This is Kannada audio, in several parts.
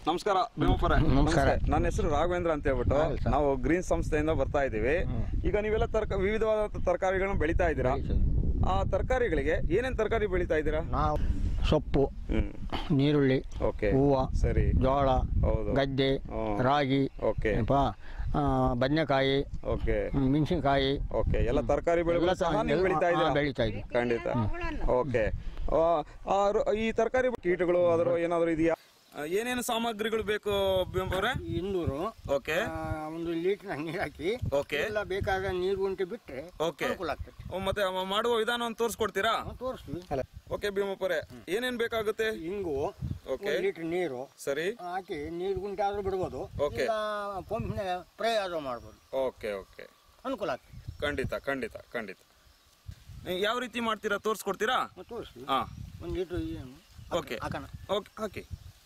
ನಮಸ್ಕಾರ ಭೀಮಪ್ಪರೇ ನಮಸ್ಕಾರ. ನಮಸ್ತೆ. ನನ್ನ ಹೆಸರು ರಾಘವೇಂದ್ರ ಅಂತ ಹೇಳ್ಬಿಟ್ಟು ಹೌದು ಸರ್. ನಾವು ಗ್ರೀನ್ ಸಂಸ್ಥೆಯಿಂದ ಬರ್ತಾ ಇದ್ದೀವಿ ಈಗ ನೀವೆಲ್ಲ ತರಕ ವಿವಿಧವಾದ ತರಕಾರಿಗಳನ್ನ ಬೆಳಿತಾ ಇದ್ದೀರಾ ಆ ತರಕಾರಿಗಳಿಗೆ ಏನೇನ್ ತರಕಾರಿ ಬೆಳಿತಾ ಇದ್ದೀರಾ ನಾವು ಸೊಪ್ಪು ಹ್ಮ್ ನೀರುಳ್ಳಿ ಓಕೆ ಹೂವು ಸರಿ ಜೋಳ ಹೌದು. ಗದ್ದೆ ಹ್ಮ್. ರಾಗಿ ಓಕೆ ಏನಪ್ಪಾ ಆ, ಬದನೆಕಾಯಿ ಓಕೆ ಮೆಣಸಿನ್ಕಾಯಿ ಓಕೆ ಎಲ್ಲ ತರಕಾರಿ ಬೆಳೆಗಳು ಎಲ್ಲ ಸಹ ತ- ನೀವು ಎಲ್ಲ- ಬೆಳಿತಾ ಹಾ, ಇದ್ದೀರಾ ಬೆಳಿತಾ ಇದ್ದೀವಿ. ಖಂಡಿತ ಓಕೆ ಆ, ಆ ರು- ಈ ತರಕಾರಿ ಕೀಟಗಳು ಅದರ ಏನಾದ್ರು ಇದೆಯಾ ಆ, ಏನೇನು ಸಾಮಗ್ರಿಗಳು ಬೇಕು ಭೀಮಪ್ಪರೇ ಇನ್ನೂರು ಓಕೆ ಆ, ಒಂದು ಲೀಟರ್ ನೀರು ಹಾಕಿ ಓಕೆ ಎಲ್ಲ ಬೇಕಾದ ನೀರು ಉಂಟು ಬಿಟ್ರೆ ಓಕೆ ಅನುಕೂಲ ಆಗ್ತದೆ ಓ, ಮತ್ತೆ ಮ- ಮಾಡುವ ವಿಧಾನವನ್ನು ತೋರಿಸ್ಕೊಡ್ತೀರಾ ನಾವು ತೋರಿಸ್ತೀವಿ ಓಕೆ ಭೀಮಪ್ಪರೇ ಏನೇನ್ ಬೇಕಾಗುತ್ತೆ ಹಿಂಗು ಓಕೆ. ಒಂದು ಲೀಟರ್ ನೀರು ಸರಿ ಹಾಕಿ ನೀರು ಗುಂಟೆ ಆದ್ರೂ ಬಿಡ್ಬೋದು ಓಕೆ. ಇಲ್ಲ ಪಂಪ್ನ ಸ್ಪ್ರೇ ಆದ್ರೂ ಮಾಡ್ಬೋದು ಓಕೆ ಓಕೆ ಅನುಕೂಲ ಆಗ್ತದೆ ಖಂಡಿತ ಖಂಡಿತ ಖಂಡಿತ ನೀವು ಯಾವ ರೀತಿ ಮಾಡ್ತೀರಾ ತೋರಿಸ್ಕೊಡ್ತೀರಾ ನಾವು ತೋರಿಸ್ತೀವಿ ಹಾ ಒಂದು ಲೀಟರ್ ಏನು ಓಕೆ ಹಾಕೋಣ ಓಕೆ ಹಾಕಿ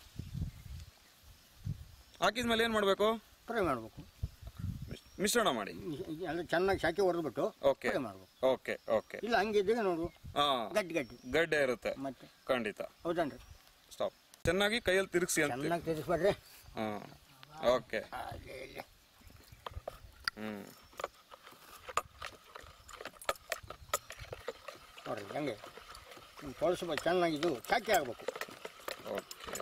ಹಾಕಿದ್ಮೇಲೆ ಏನು ಮಾಡಬೇಕು ಫ್ರೈ ಮಾಡಬೇಕು ಮಿಶ್ರಣ ಮಾಡಿ ಎಲ್ಲ ಚೆನ್ನಾಗಿ ಶಾಖೆ ಹೊಡೆದ್ಬಿಟ್ಟು ಓಕೆ ಫ್ರೈ ಮಾಡ್ಬೇಕು ಓಕೆ ಓಕೆ ಇಲ್ಲ ಹಂಗಿದ್ದಾಗ ನೋಡು ಹಾ ಗಟ್ಟಿ ಗಟ್ಟಿ ಗಡ್ಡೆ ಇರುತ್ತೆ ಮತ್ತೆ ಖಂಡಿತ ಹೌದನ್ರಿ ಸ್ಟಾಪ್ ಚೆನ್ನಾಗಿ ಕೈಯಲ್ಲಿ ತಿರುಗಿಸಿ ಅಂತ ಚೆನ್ನಾಗಿ ತಿರ್ಸ್ಬೇಡ್ರಿ ಹಾಂ ಓಕೆ ಅಲ್ಲಿ ಇಲ್ಲಿ ಹ್ಞೂ ನೋಡ್ರಿ ಹಂಗೆ ತೊಳಸ್ಬೇಕು ಚೆನ್ನಾಗಿ ಇದು ಶಾಖೆ ಆಗ್ಬೇಕು ಓಕೆ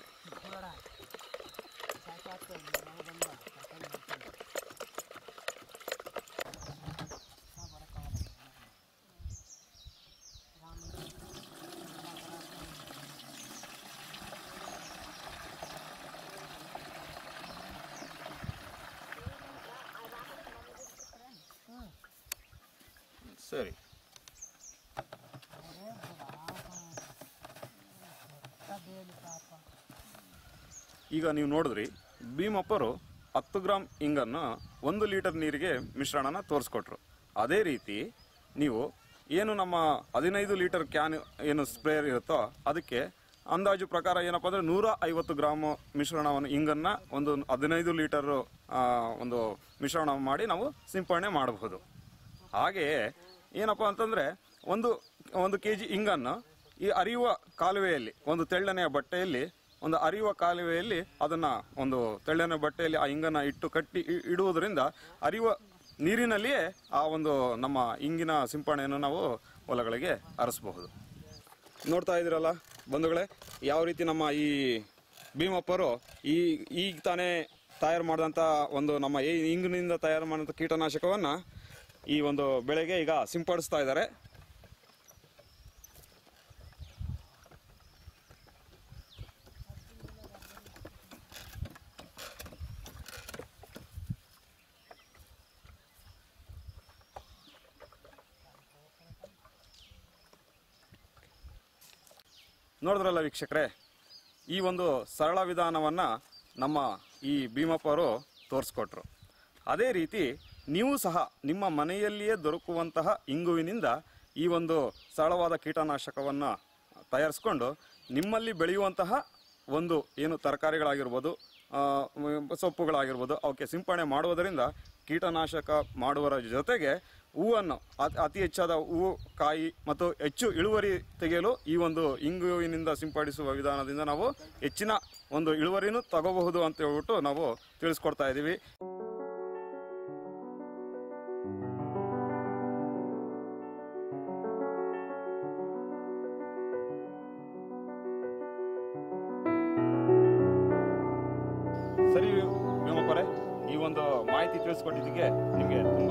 ಸರಿ ಈಗ ನೀವು ನೋಡಿದ್ರಿ ಭೀಮಪ್ಪರು ಹತ್ತು ಗ್ರಾಮ್ ಇಂಗನ್ನು ಒಂದು ಲೀಟರ್ ನೀರಿಗೆ ಮಿಶ್ರಣನ ತೋರಿಸ್ಕೊಟ್ರು ಅದೇ ರೀತಿ ನೀವು ಏನು ನಮ್ಮ ಹದಿನೈದು ಲೀಟರ್ ಕ್ಯಾನ್ ಏನು ಸ್ಪ್ರೇಯರ್ ಇರುತ್ತೋ ಅದಕ್ಕೆ ಅಂದಾಜು ಪ್ರಕಾರ ಏನಪ್ಪ ಅಂದರೆ ನೂರ ಐವತ್ತು ಗ್ರಾಮ್ ಮಿಶ್ರಣವನ್ನು ಇಂಗನ್ನು ಒಂದು ಹದಿನೈದು ಲೀಟರ್ ಒಂದು ಮಿಶ್ರಣ ಮಾಡಿ ನಾವು ಸಿಂಪಡಣೆ ಮಾಡಬಹುದು ಹಾಗೆಯೇ ಏನಪ್ಪ ಅಂತಂದರೆ ಒಂದು ಒಂದು ಕೆ ಜಿ ಇಂಗನ್ನು ಈ ಅರಿಯುವ ಕಾಲುವೆಯಲ್ಲಿ ಒಂದು ತೆಳ್ಳನೆಯ ಬಟ್ಟೆಯಲ್ಲಿ ಒಂದು ಅರಿಯುವ ಕಾಲುವೆಯಲ್ಲಿ ಅದನ್ನು ಒಂದು ತೆಳ್ಳನೆ ಬಟ್ಟೆಯಲ್ಲಿ ಆ ಇಂಗನ್ನು ಇಟ್ಟು ಕಟ್ಟಿ ಇ- ಇಡುವುದರಿಂದ ಅರಿಯುವ ನೀರಿನಲ್ಲಿಯೇ ಆ ಒಂದು ನಮ್ಮ ಇಂಗಿನ ಸಿಂಪಡಣೆಯನ್ನು ನಾವು ಹೊಲಗಳಿಗೆ ಹರಿಸಬಹುದು ನೋಡ್ತಾ ಇದ್ದೀರಲ್ಲ ಬಂಧುಗಳೇ ಯಾವ ರೀತಿ ನಮ್ಮ ಈ ಭೀಮಪ್ಪರು ಈ ಈಗ ತಾನೇ ತಯಾರು ಮಾಡಿದಂಥ ಒಂದು ನಮ್ಮ ಈ ಇಂಗಿನಿಂದ ತಯಾರು ಮಾಡಿದಂಥ ಕೀಟನಾಶಕವನ್ನು ಈ ಒಂದು ಬೆಳೆಗೆ ಈಗ ಸಿಂಪಡಿಸ್ತಾ ಇದ್ದಾರೆ ನೋಡಿದ್ರಲ್ಲ ವೀಕ್ಷಕರೇ ಈ ಒಂದು ಸರಳ ವಿಧಾನವನ್ನು ನಮ್ಮ ಈ ಭೀಮಪ್ಪರು ತೋರಿಸ್ಕೊಟ್ರು ಅದೇ ರೀತಿ ನೀವು ಸಹ ನಿಮ್ಮ ಮನೆಯಲ್ಲಿಯೇ ದೊರಕುವಂತಹ ಇಂಗುವಿನಿಂದ ಈ ಒಂದು ಸರಳವಾದ ಕೀಟನಾಶಕವನ್ನು ತಯಾರಿಸ್ಕೊಂಡು ನಿಮ್ಮಲ್ಲಿ ಬೆಳೆಯುವಂತಹ ಒಂದು ಏನು ತರಕಾರಿಗಳಾಗಿರ್ಬೋದು ಆ, ಮ್, ಸೊಪ್ಪುಗಳಾಗಿರ್ಬೋದು ಅವಕ್ಕೆ ಸಿಂಪಡಣೆ ಮಾಡುವುದರಿಂದ ಕೀಟನಾಶಕ ಮಾಡುವರ ಜೊತೆಗೆ ಹೂವನ್ನು ಅತ್- ಅತಿ ಹೆಚ್ಚಾದ ಹೂವು ಕಾಯಿ ಮತ್ತು ಹೆಚ್ಚು ಇಳುವರಿ ತೆಗೆಯಲು ಈ ಒಂದು ಇಂಗುವಿನಿಂದ ಸಿಂಪಡಿಸುವ ವಿಧಾನದಿಂದ ನಾವು ಹೆಚ್ಚಿನ ಒಂದು ಇಳುವರಿನೂ ತಗೋಬಹುದು ಅಂತ ಹೇಳ್ಬಿಟ್ಟು ನಾವು ತಿಳಿಸ್ಕೊಡ್ತಾ ಇದ್ದೀವಿ ಸರಿ ಭೀಮಪ್ಪರೇ ಈ ಒಂದು ಮಾಹಿತಿ ತಿಳಿಸ್ಕೊಟ್ಟಿದ್ದಕ್ಕೆ ನಿಮಗೆ ತುಂಬ